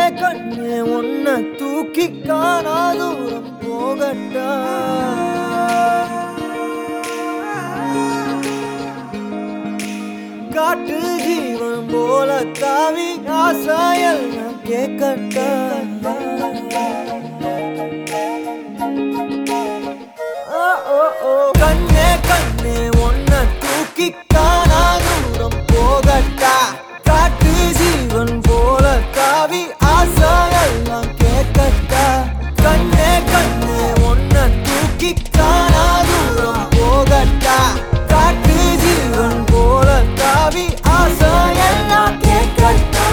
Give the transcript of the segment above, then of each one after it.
கண்ணே உன்னை தூக்கி காணா தூரம் போகட்டா காட்டு ஜீவன் போல தாவி ஆசாயல் கேட்கட்டா ஓ, ஓ, ஓ. கண்ணே கண்ணே உன்னை தூக்கி காணா தூரம் போகட்டா காட்டு ஜீவன் போல தாவி ஆசாயெல்லாம் கேட்கட்டா கண்ணே கண்ணே உன்னை தூக்கி காணா தூரம் போகட்டா காட்டு ஜீவன் போல தாவி ஆசாயெல்லாம் கேட்கட்டா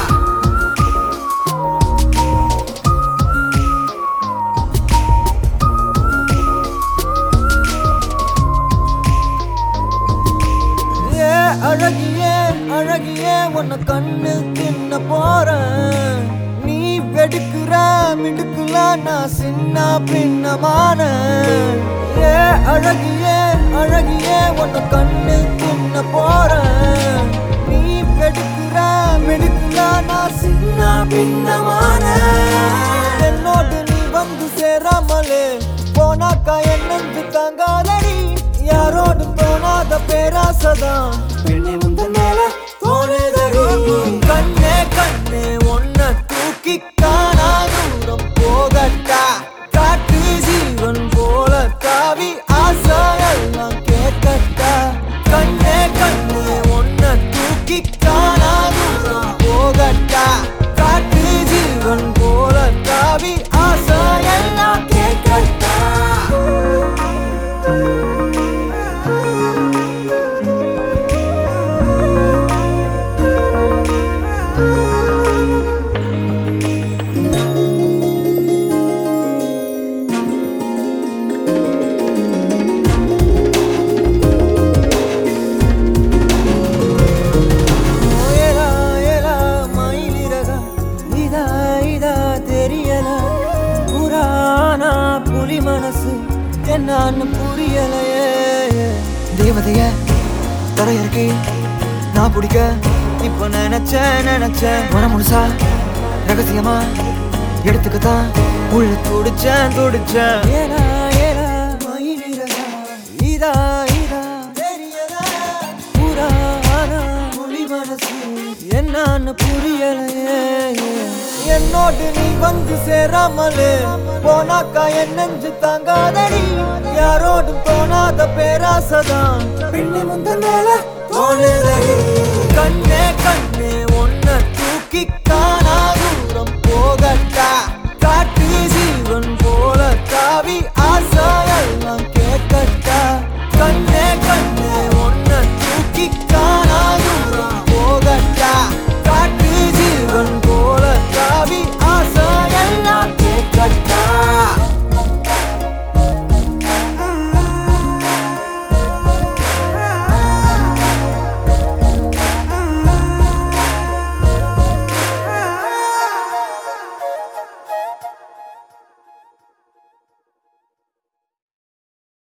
ஏ அழகியே அழகியே உன்னை கண்ணு தின்ன போறேன் நீ வெடுக்குற மிடுக்குல நான் சின்ன பின்னமான ஏ அழகியே அழகியே உன்னை கண்ணு தின்ன போறேன் நீ வெடுக்குற மிடுக்குல நான் சின்ன பின்னமான என்னோடு நீ வந்து சேராமலே போனாக்கா என் நெஞ்சு தாங்காதடி யாரோடு தோணாத பேராசதான் பெண்ணே முந்த மேல தோணுதடி கண்ணே கண்ணே உன்னை தூக்கி காணா தூரம் போகட்டா காட்டு ஜீவன் போல தாவி ஆசாயெல்லாம் கேட்கட்டா கண்ணே கண்ணே உன்னை தூக்கி காணா தூரம் போகட்டா காட்டு ஜீவன் போல தாவி ஆசாயெல்லாம் கேட்கட்டா ஏலா ஏலா மயிலிறகா இதா இதா தெரியல புராணா புலி மனசு என்னன்னு புரியலையே தேவதைய தரையிறக்கி நான் பிடிக்க இப்போ நினைச்சேன் நினைச்சேன் மனம் முழுசா ரகசியமா எடுத்துக்கத்தான் உள்ள துடிச்சேன் துடிச்சேன் ஏலா ஏலா மயிலிறகா இதா இதா தெரியல புராணா புலி மனசு என்னன்னு புரியலையே என்னோடு நீ வந்து சேராமலே போனாக்கா என் நெஞ்சு தாங்காதடி யாரோடும் தோணாத பேராசதான் பெண்ணை முந்த மேல தோணுதடி கண்ணே கண்ணே உன்னை தூக்கி